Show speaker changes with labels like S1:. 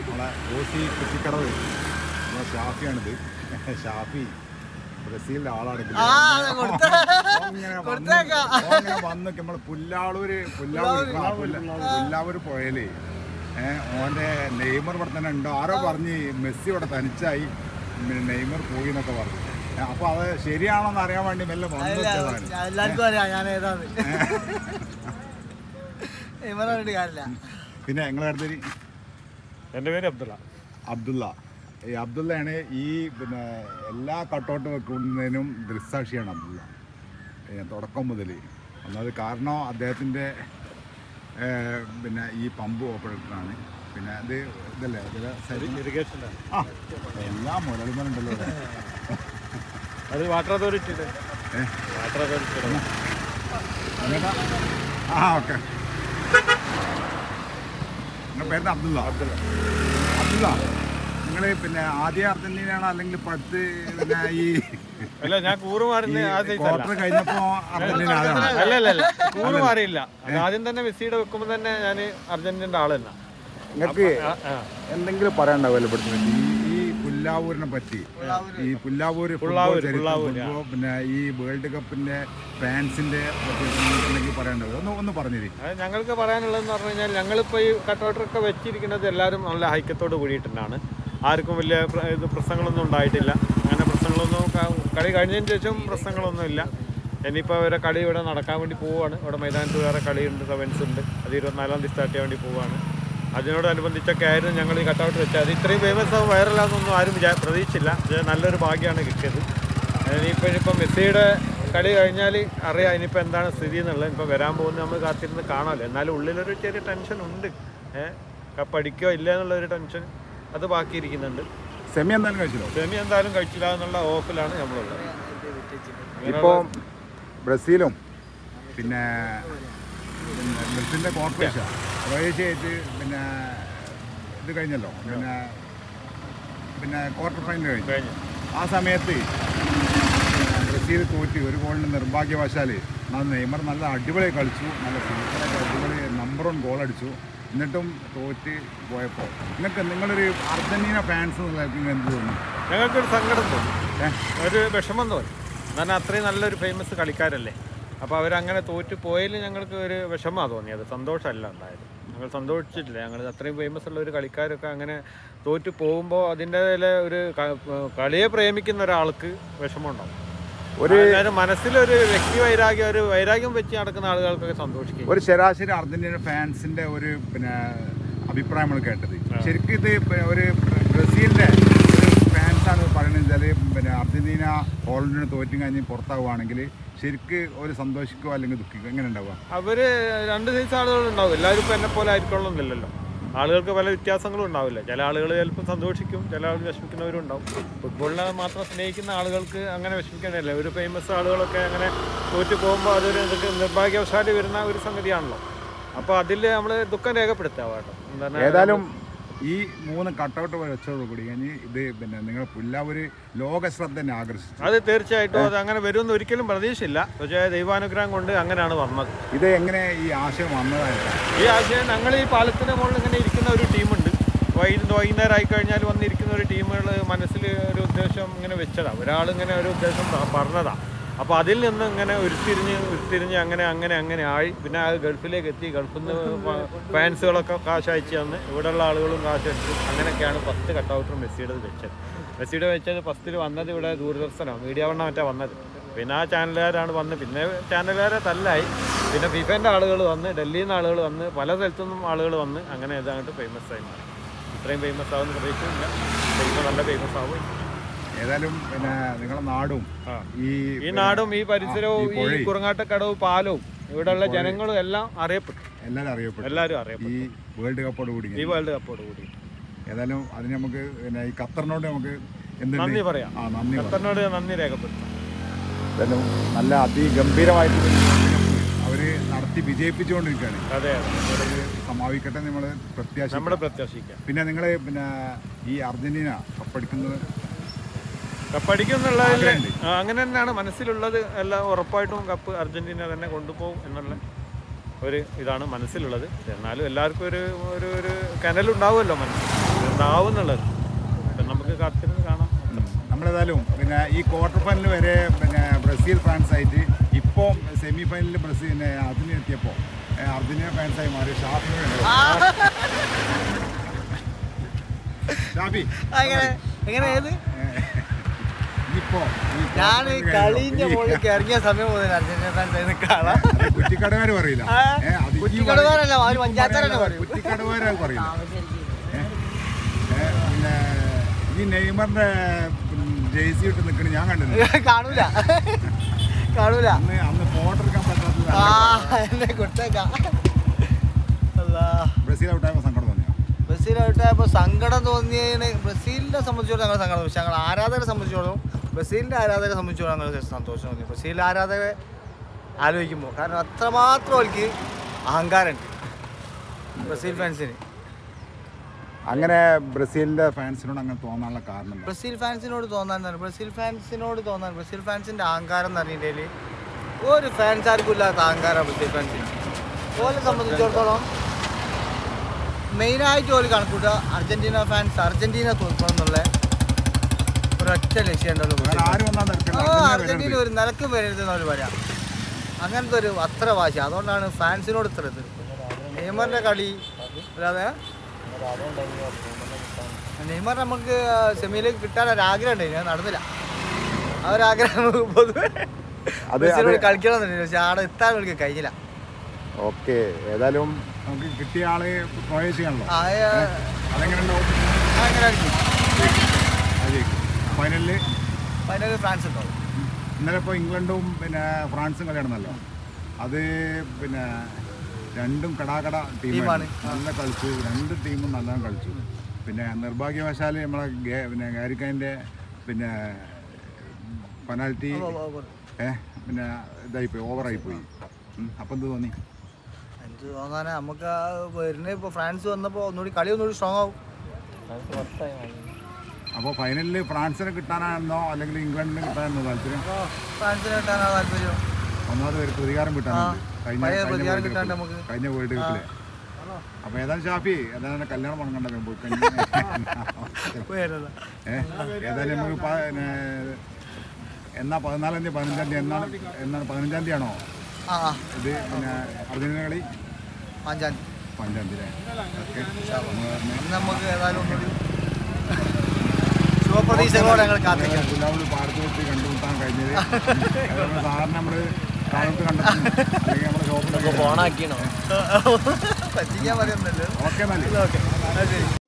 S1: നമ്മളെ ഓസി കുറ്റിക്കടവ് നമ്മളെ ഷാഫിയാണിത് ഷാഫി ബ്രസീലിലെ ആളാണ് ഇത്.
S2: ആ, കൊടുത്ത-
S1: ഓൻ ഇങ്ങനെ വന്ന്
S2: കൊടുത്തേക്കാം.
S1: ഓൻ ഇങ്ങനെ വന്ന് നമ്മളെ പുല്ലാളൂര് പുല്ലാവൂര് ആ, പുല്ല- പുല്ലാവൂര് പുഴയില് ഏഹ് ഓന്റെ നെയ്മർ ഇവിടെ തന്നെ ഉണ്ടോ ആരോ പറഞ്ഞ് മെസ്സി ഇവിടെ തനിച്ചായി പിന്നെ നെയ്മർ പോയി എന്നൊക്കെ പറഞ്ഞു ഏ, അപ്പൊ അത് ശരിയാണോന്ന് അറിയാൻ വേണ്ടി മെല്ലെ വന്നു വെച്ചതാണ്
S2: ഞാൻ എല്ലാവർക്കും അറിയാം ഞാൻ ഏതാണ് ഇവരെ പറഞ്ഞിട്ട് കാര്യമില്ല
S1: പിന്നെ നിങ്ങളെ അടുത്തൊരു
S3: എൻ്റെ പേര് അബ്ദുള്ള
S1: അബ്ദുള്ള ഈ അബ്ദുള്ളയാണ് ഈ പിന്നെ എല്ലാ കട്ടൗട്ട് വെക്കുന്നതിനും ദൃക്സാക്ഷിയാണ് അബ്ദുള്ള ഏ, തുടക്കം മുതൽ ഒന്നത് കാരണം അദ്ദേഹത്തിൻ്റെ പിന്നെ ഈ പമ്പ് ഓപ്പറേറ്ററാണ് പിന്നെ ഇത് ഇതല്ലേ ഇതിലെ സരി
S3: ഇറിഗേഷൻ്റെ
S1: ആ എല്ലാ മുരളിമനുണ്ടല്ലോ ഇവിടെ
S3: അത് വാട്ടർ അതോറിറ്റിയുടെ
S1: ഏ
S3: വാട്ടർ അതോറിറ്റിയുടെ
S1: എന്നിട്ടാ ആ ഓക്കെ നിങ്ങളുടെ പേര് അബ്ദുള്ള
S3: അബ്ദുള്ള
S1: അബ്ദുള്ള നിങ്ങൾ പിന്നെ ആദ്യം അർജന്റീനയാണോ അല്ലെങ്കിൽ ഇപ്പൊ അടുത്ത് പിന്നെ ഈ
S3: അല്ല ഞാൻ കൂറ് മാറുന്ന ആ സൈസ് അല്ല
S1: ക്വാർട്ടർ കഴിഞ്ഞപ്പോ അർജന്റീന ആരാണ്
S3: അല്ല അല്ല അല്ല കൂറ് മാറിയില്ല അത് ആദ്യം തന്നെ മെസ്സിയുടെ വെക്കുമ്പോൾ തന്നെ ഞാൻ അർജന്റീൻ്റെ ആളല്ല
S1: നിങ്ങൾക്ക്
S3: ആ, ആ.
S1: എന്തെങ്കിലും പറയാനുണ്ടാവുമല്ലോ ഇവിടുത്തെ പറ്റി ഈ ഈ പുല്ലാവൂരിനെ പറ്റി ഈ പുല്ലാവൂര് ഫുട്ബോൾ
S3: പുള്ളാവൂര്,
S1: ചരിത്രം,
S3: പുള്ളാവൂര്, ആ.
S1: ഫുട്ബോൾ പിന്നെ ഈ വേൾഡ് കപ്പിന്റെ ഫാൻസിന്റെ പറ്റി എന്തെങ്കിലും പറയാനുണ്ടാവും ഒന്ന് ഒന്ന് പറഞ്ഞേരി
S3: അത് ഞങ്ങൾക്ക് പറയാനുള്ളതെന്ന് പറഞ്ഞു കഴിഞ്ഞാൽ ഞങ്ങളിപ്പോൾ ഈ കട്ടൗട്ടറൊക്കെ വെച്ചിരിക്കുന്നത് എല്ലാവരും നല്ല ഹൈക്കത്തോട് കൂടിയിട്ടുണ്ടാണ് ആർക്കും വലിയ പ്ര- ഇത് പ്രശ്നങ്ങളൊന്നും ഉണ്ടായിട്ടില്ല അങ്ങനെ പ്രശ്നങ്ങളൊന്നും ക- കളി കഴിഞ്ഞതിന് ശേഷം പ്രശ്നങ്ങളൊന്നും ഇല്ല ഇനിയിപ്പോൾ അവരെ കളി ഇവിടെ നടക്കാൻ വേണ്ടി പോവുകയാണ് ഇവിടെ മൈതാനത്ത് വേറെ കളിയുണ്ട് സെവൻസ് ഉണ്ട് അത് ഇരുപത്തിനാലാം തീയതി സ്റ്റാർട്ട് ചെയ്യാൻ വേണ്ടി പോവുകയാണ് അതിനോടനുബന്ധിച്ചൊക്കെ ആയിരുന്നു ഞങ്ങൾ ഈ കട്ടൗട്ട് വെച്ചത് അത് ഇത്രയും ഫേമസ് ആവും വൈറലാണെന്നൊന്നും ആരും വിചാ പ്രതീക്ഷിച്ചില്ല പക്ഷേ നല്ലൊരു ഭാഗ്യമാണ് കിട്ടിയത് ഇനിയിപ്പോൾ ഇനിയിപ്പോൾ മെസ്സിയുടെ കളി കഴിഞ്ഞാൽ അറിയാം ഇനിയിപ്പോൾ എന്താണ് സ്ഥിതി എന്നുള്ളത് ഇപ്പോൾ വരാൻ പോകുന്നത് നമ്മൾ കാത്തിരുന്ന് കാണാമല്ലോ എന്നാലും ഉള്ളിലൊരു ചെറിയ ടെൻഷൻ ഉണ്ട് ഏഹ് കപ്പടിക്കോ ഇല്ല എന്നുള്ളൊരു ടെൻഷൻ അത് ബാക്കിയിരിക്കുന്നുണ്ട്
S1: സെമി എന്തായാലും കഴിച്ചല്ലോ
S3: സെമി എന്തായാലും കഴിച്ചില്ല എന്നുള്ള ഓഫിലാണ് നമ്മളുള്ളത്
S1: ഇപ്പോൾ ബ്രസീലും പിന്നെ പിന്നെ ബ്രസീലിന്റെ കോർപ്പറേഷൻ ക്രൊയേഷ്യയായിട്ട് പിന്നെ ഇത് കഴിഞ്ഞല്ലോ പിന്നെ പിന്നെ ക്വാർട്ടർ ഫൈനൽ കഴിഞ്ഞു
S3: കഴിഞ്ഞു
S1: ആ സമയത്ത് പിന്നെ ബ്രസീൽ തോറ്റ് ഒരു ഗോളിന് നിർഭാഗ്യവശാൽ അത് നെയ്മർ നല്ല അടിപൊളി കളിച്ചു നല്ല സൂപ്പറായിട്ട് അടിപൊളി നമ്പർ വൺ ഗോൾ അടിച്ചു എന്നിട്ടും തോറ്റ് പോയപ്പോൾ നിങ്ങൾക്ക് നിങ്ങളൊരു അർജന്റീന ഫാൻസ് എന്നുള്ള നിങ്ങൾക്ക് എന്ത് തോന്നുന്നു
S3: ഞങ്ങൾക്കൊരു സങ്കടം തോന്നി
S1: ഏ?
S3: ഒരു വിഷമം തോന്നി കാരണം അത്രയും നല്ലൊരു ഫേമസ് കളിക്കാരല്ലേ അപ്പോൾ അവരങ്ങനെ തോറ്റു പോയതിൽ ഞങ്ങൾക്ക് ഒരു വിഷമമാണ് തോന്നിയത് സന്തോഷമല്ല ഉണ്ടായത് ഞങ്ങൾ സന്തോഷിച്ചിട്ടില്ല ഞങ്ങൾ അത്രയും ഫേമസ് ഉള്ള ഒരു കളിക്കാരൊക്കെ അങ്ങനെ തോറ്റു പോകുമ്പോൾ അതിൻ്റെ ഒരു ക- കളിയെ പ്രേമിക്കുന്ന ഒരാൾക്ക് വിഷമം ഉണ്ടാവും
S1: ഒരു
S3: അതായത് മനസ്സിലൊരു വ്യക്തി വൈരാഗ്യം ഒരു വൈരാഗ്യം വെച്ച് നടക്കുന്ന ആളുകൾക്കൊക്കെ സന്തോഷിക്കും
S1: ഒരു ശരാശരി അർജന്റീന ഫാൻസിന്റെ ഒരു പിന്നെ അഭിപ്രായം നമ്മൾ കേട്ടത് ശരിക്കും ഇത് പ- ഒരു ബ്രസീലിന്റെ ഒരു ഫാൻസാണ് പറയുന്നത് വെച്ചാൽ പിന്നെ അർജന്റീന ഹോളണ്ടിന് തോറ്റും കഴിഞ്ഞ് പുറത്താവുകയാണെങ്കിൽ ശരിക്ക് ഒരു സന്തോഷിക്കോ അല്ലെങ്കിൽ ദുഃഖിക്കോ എങ്ങനെ ഉണ്ടാവുക
S3: അവര് രണ്ട് സൈസ് ആളുകളുണ്ടാവും എല്ലാവരും ഇപ്പം എന്നെ പോലെ ആയിരിക്കണമെന്നില്ലല്ലോ ആളുകൾക്ക് പല വ്യത്യാസങ്ങളും ഉണ്ടാവില്ല ചില ആളുകൾ ചിലപ്പോൾ സന്തോഷിക്കും ചില ആളുകൾ വിഷമിക്കുന്നവരും ഉണ്ടാവും ഫുട്ബോളിനെ മാത്രം സ്നേഹിക്കുന്ന ആളുകൾക്ക് അങ്ങനെ വിഷമിക്കാനല്ല ഒരു ഫേമസ് ആളുകളൊക്കെ അങ്ങനെ തോറ്റു പോകുമ്പോൾ അതൊരു ഇതൊക്കെ നിർഭാഗ്യവശാൽ വരുന്ന ഒരു സംഗതിയാണല്ലോ അപ്പോൾ അതിൽ നമ്മൾ ദുഃഖം രേഖപ്പെടുത്താം കേട്ടോ എന്താണ്
S1: ഏതായാലും ഈ മൂന്ന് കട്ടൗട്ട് വെച്ചതോടുകൂടി കഴിഞ്ഞ് ഇത് പിന്നെ നിങ്ങൾ പുല്ലാവൂര് ലോക ശ്രദ്ധ തന്നെ ആകർഷിച്ചു
S3: അത് തീർച്ചയായിട്ടും അത് അങ്ങനെ വരുമെന്ന് ഒരിക്കലും പ്രതീക്ഷയില്ല പക്ഷേ ദൈവാനുഗ്രഹം കൊണ്ട് അങ്ങനെയാണ് വന്നത്
S1: ഇത് എങ്ങനെ ഈ ആശയം വന്നതായിട്ടാണ്
S3: ഈ ആശയം ഞങ്ങൾ ഈ പാലത്തിന് മുകളിൽ ഇങ്ങനെ ഇരിക്കുന്ന ഒരു ടീമുണ്ട് വൈ വൈകുന്നേരം ആയി കഴിഞ്ഞാൽ വന്നിരിക്കുന്ന ഒരു ടീമുകൾ മനസ്സിൽ ഒരു ഉദ്ദേശം ഇങ്ങനെ വെച്ചതാണ് ഒരാൾ ഇങ്ങനെ ഒരു ഉദ്ദേശം പ- പറഞ്ഞതാ അപ്പോൾ അതിൽ നിന്ന് ഇങ്ങനെ ഉരുത്തിരിഞ്ഞ് ഉരുത്തിരിഞ്ഞ് അങ്ങനെ അങ്ങനെ അങ്ങനെ ആയി പിന്നെ അത് ഗൾഫിലേക്ക് എത്തി ഗൾഫിൽ നിന്ന് ഫാൻസുകളൊക്കെ കാശ് അയച്ചു തന്ന് ഇവിടെയുള്ള ആളുകളും കാശ് അയച്ചു അങ്ങനെയൊക്കെയാണ് ഫസ്റ്റ് കട്ടൗട്ടർ മെസ്സിയുടെ വെച്ചത് മെസ്സിയുടെ വെച്ചത് ഫസ്റ്റിൽ വന്നത് ഇവിടെ ദൂരദർശനമാണ് മീഡിയ വണ്ണ മറ്റാ വന്നത് പിന്നെ ആ ചാനലുകാരാണ് വന്ന് പിന്നെ ചാനലുകാരെ തല്ലായി പിന്നെ ഫിഫേൻ്റെ ആളുകൾ വന്ന് ഡൽഹിയിൽ നിന്ന് ആളുകൾ വന്ന് പല സ്ഥലത്തുനിന്നും ആളുകൾ വന്ന് അങ്ങനെ ഇതായിട്ട് ഫേമസ് ആയി മാറി ഇത്രയും ഫേമസ് ആവുന്ന പ്രതീക്ഷയില്ല ഇപ്പോൾ നല്ല ഫേമസ് ആവും
S1: ഏതായാലും പിന്നെ നിങ്ങളുടെ നാടും
S3: ആ.
S1: ഈ
S3: ഈ നാടും ഈ പരിസരവും
S1: ഈ
S3: ഈ
S1: പുഴയും
S3: കുറുങ്ങാട്ടക്കടവും പാലവും ഇവിടെയുള്ള ജനങ്ങളും എല്ലാം അറിയപ്പെട്ടു
S1: എല്ലാവരും അറിയപ്പെട്ടു
S3: എല്ലാവരും അറിയപ്പെട്ടു
S1: ഈ വേൾഡ് കപ്പോട് കൂടി
S3: ഈ വേൾഡ് കപ്പോട് കൂടി
S1: ഏതായാലും അതിന് നമുക്ക് പിന്നെ ഈ ഖത്തറിനോട് നമുക്ക് എന്തുണ്ട്
S3: നന്ദി പറയാം
S1: ആ നന്ദി പറയാം
S3: ഖത്തറിനോട് നന്ദി രേഖപ്പെടുത്താം
S1: ഏതായാലും നല്ല അതിഗംഭീരമായിട്ട് അവര് നടത്തി വിജയിപ്പിച്ചുകൊണ്ടിരിക്കുകയാണ്
S3: അതെ അതെ
S1: അവരത് സമാപിക്കട്ടെ നമ്മൾ പ്രത്യാശ
S3: നമ്മുടെ പ്രത്യാശിക്കാം
S1: പിന്നെ നിങ്ങൾ പിന്നെ ഈ അർജന്റീന കപ്പടിക്കുന്നത്
S3: കപ്പടിക്കും എന്നുള്ളതിൽ
S1: ആഗ്രഹമുണ്ട്.
S3: അങ്ങനെ തന്നെയാണ് മനസ്സിലുള്ളത് എല്ലാം ഉറപ്പായിട്ടും കപ്പ് അർജന്റീന തന്നെ കൊണ്ടുപോകും എന്നുള്ള ഒരു ഇതാണ് മനസ്സിലുള്ളത് എന്നാലും എല്ലാവർക്കും ഒരു ഒരു ഒരു കനലുണ്ടാവുമല്ലോ മനസ്സിൽ എന്താവുന്നുള്ളത് ഇപ്പം നമുക്ക് കാത്തിരുന്ന് കാണാം
S1: നമ്മളേതായാലും പിന്നെ ഈ ക്വാർട്ടർ ഫൈനൽ വരെ പിന്നെ ബ്രസീൽ ഫാൻസ് ആയിട്ട് ഇപ്പോൾ സെമി ഫൈനലിൽ ബ്രസീൽ പിന്നെ അർജന്റീന എത്തിയപ്പോൾ അർജന്റീന ഫാൻസായി മാറി ഷാഫി ഷാഫി
S2: എങ്ങനെ എങ്ങനെ ഏത്
S1: ഇപ്പോ
S2: ഞാൻ കളിന്റെ മുകളിലേക്ക് ഇറങ്ങിയ സമയം മുതൽ അർജന്റീന ഫാൻസ് ആയിരുന്നു കാണാം
S1: കുറ്റിക്കടവർ പറയില്ല
S2: ആ,
S1: ഏ, അത് ഈ
S2: കുറ്റിക്കടവരല്ല,
S1: പറയും.
S2: അവര് പഞ്ചായത്തുകാരല്ലേ പറയും.
S1: കുറ്റിക്കടവര് അത് പറയില്ല ഏ, ഏ, പിന്നെ ഈ നെയ്മറിന്റെ ജേഴ്സി ഇട്ട് നിൽക്കണ ഞാൻ കണ്ടിട്ടുണ്ട്
S2: കാണൂല കാണൂല
S1: അന്ന് അന്ന് ഫോട്ടോ എടുക്കാൻ പറ്റാത്തത്
S2: ആ എന്നെ കൊടുത്തേക്കാം അല്ലാ
S1: ബ്രസീൽ ഔട്ടായപ്പോൾ സങ്കടം തോന്നിയോ
S2: ബ്രസീലായിട്ടായപ്പോൾ സങ്കടം തോന്നിയതിന് ബ്രസീലിനെ സംബന്ധിച്ചോളം ഞങ്ങൾ സങ്കടം പക്ഷേ ഞങ്ങൾ ആരാധകരെ സംബന്ധിച്ചോളം ബ്രസീലിൻ്റെ ആരാധകരെ സംബന്ധിച്ചോളം ഞങ്ങൾ സന്തോഷം തോന്നി ബ്രസീൽ ആരാധകരെ ആലോചിക്കുമ്പോൾ കാരണം അത്രമാത്രം അവർക്ക് അഹങ്കാരമുണ്ട് ബ്രസീൽ ഫാൻസിന്
S1: അങ്ങനെ ബ്രസീലിന്റെ ഫാൻസിനോട് അങ്ങനെ തോന്നാനുള്ള കാരണം എന്താ?
S2: ബ്രസീൽ ഫാൻസിനോട് തോന്നാൻ തന്നെ ബ്രസീൽ ഫാൻസിനോട് തോന്നാൻ ബ്രസീൽ ഫാൻസിൻ്റെ അഹങ്കാരം എന്ന് പറഞ്ഞിട്ടുണ്ടെങ്കിൽ ഒരു ഫാൻസ് ആർക്കും ഇല്ലാത്ത അഹങ്കാരമാണ് ബ്രസീൽ ഫാൻസിന് ഓലെ സംബന്ധിച്ചിടത്തോളം മെയിനായിട്ട് ഓല് കണക്കൂട്ടുക അർജന്റീന ഫാൻസ് അർജന്റീന തോൽക്കണം എന്നുള്ള ഒരൊറ്റ ലക്ഷ്യം ഉണ്ടല്ലോ
S1: വേറെ ആര് വന്നാൽ നടക്കില്ല
S2: ആ
S1: അർജന്റീന
S2: അർജന്റീന
S1: വരരുത്.
S2: ഒരു നിലക്ക് വരരുതെന്ന് അവർ പറയാം അങ്ങനത്തെ ഒരു അത്ര വാശി അതുകൊണ്ടാണ് ഫാൻസിനോട് ഇത്ര ഇത് നെയ്മറിൻ്റെ കളി അല്ലാതെ നെയ്മർ നമുക്ക് സെമിയിലേക്ക് കിട്ടാൻ ഒരു ആഗ്രഹം ഉണ്ടായി ഞാൻ നടന്നില്ല ആ ഒരു ആഗ്രഹം നമുക്ക് പൊതുവെ
S1: അത്
S2: ബ്രസീലിനോട്
S1: അത്
S2: കളിക്കണം എന്നുണ്ട് പക്ഷെ അവിടെ എത്താൻ അവർക്ക് കഴിഞ്ഞില്ല
S1: ഓക്കെ ഏതായാലും നമുക്ക് കിട്ടിയ ആള് പ്രവേശിക്കണല്ലോ
S2: ആ, ഏ,
S1: അതെങ്ങനെ ഉണ്ടാവും
S2: ആ, അങ്ങനെ കളിക്കും
S1: അത് ജയിക്കും ഫൈനലില്
S2: ഫൈനലിൽ ഫ്രാൻസ് ഉണ്ടാവും
S1: ഇന്നലെ ഇപ്പോൾ ഇംഗ്ലണ്ടും പിന്നെ ഫ്രാൻസും കളി നടന്നല്ലോ അത് പിന്നെ രണ്ടും കടാകട ടീമാണ്
S2: ടീമാണ്.
S1: നല്ല കളിച്ചു രണ്ട് ടീമും നല്ലോണം കളിച്ചു പിന്നെ നിർഭാഗ്യവശാൽ നമ്മളെ ഗേ- പിന്നെ ഗാരിക്കാൻ്റെ പിന്നെ പെനാൽറ്റി
S2: ഓ, ഓ, ഓ.
S1: ഏ പിന്നെ ഇതായിപ്പോയി ഓവറായിപ്പോയി അപ്പം എന്ത് തോന്നി
S2: എനിക്ക് തോന്നാൻ നമുക്ക് ആ വരുന്ന ഇപ്പോൾ ഫ്രാൻസ് വന്നപ്പോൾ ഒന്നുകൂടി കളി ഒന്നുകൂടി സ്ട്രോങ് ആവും
S1: അപ്പോൾ ഫൈനലിൽ ഫ്രാൻസിനെ കിട്ടാനാണെന്നോ അല്ലെങ്കിൽ ഇംഗ്ലണ്ടിന് കിട്ടാനാണെന്നോ താല്പര്യം
S2: അപ്പോൾ ഫ്രാൻസിന് കിട്ടാനാണ് താല്പര്യം
S1: ഒന്നാമത് ഒരു പ്രതികാരം കിട്ടാനുണ്ട് കഴിഞ്ഞ
S2: പഴയ
S1: കഴിഞ്ഞ
S2: പ്രതികാരം
S1: വേൾഡ്
S2: കിട്ടാണ്ട്
S1: കപ്പിൽ.
S2: നമുക്ക്.
S1: കഴിഞ്ഞ വേൾഡ് കപ്പില് അപ്പോൾ ഏതായാലും ഷാഫി ഏതായാലും കല്യാണം പണങ്ങണ്ട പോയി കഴിഞ്ഞ
S2: പോയാലോ
S1: ഏ ഏതായാലും നമുക്ക് പ- പിന്നെ എന്നാ പതിനാലാം തീയതി പതിനഞ്ചാം തീയതി എന്നാണ് എന്നാണ് പതിനഞ്ചാം തീയതി ആണോ
S2: ആ ആ
S1: ഇത് പിന്നെ അർജന്റീന കളി
S2: അഞ്ചാം തീയതി
S1: പഞ്ചാം തീയതി ഓക്കെ
S2: അന്ന് നമുക്ക് ഏതായാലും ഒന്നുകൂടി ശുഭപ്രതീക്ഷകളോടെ ഞങ്ങൾ കാത്തിരിക്കാം
S1: ഗുലാബ് പാടത്ത് വെച്ച് കണ്ടുമുട്ടാൻ കഴിഞ്ഞത് അതുപോലെ സാധാരണ നമ്മൾ താഴത്ത് കണ്ടെത്തുന്നു അല്ലെങ്കിൽ നമ്മുടെ ഷോപ്പിലൊക്കെ
S2: പറ്റിക്കാൻ പറയുന്നുണ്ട്
S1: ഓക്കെ നല്ല
S2: ഓക്കെ ശരി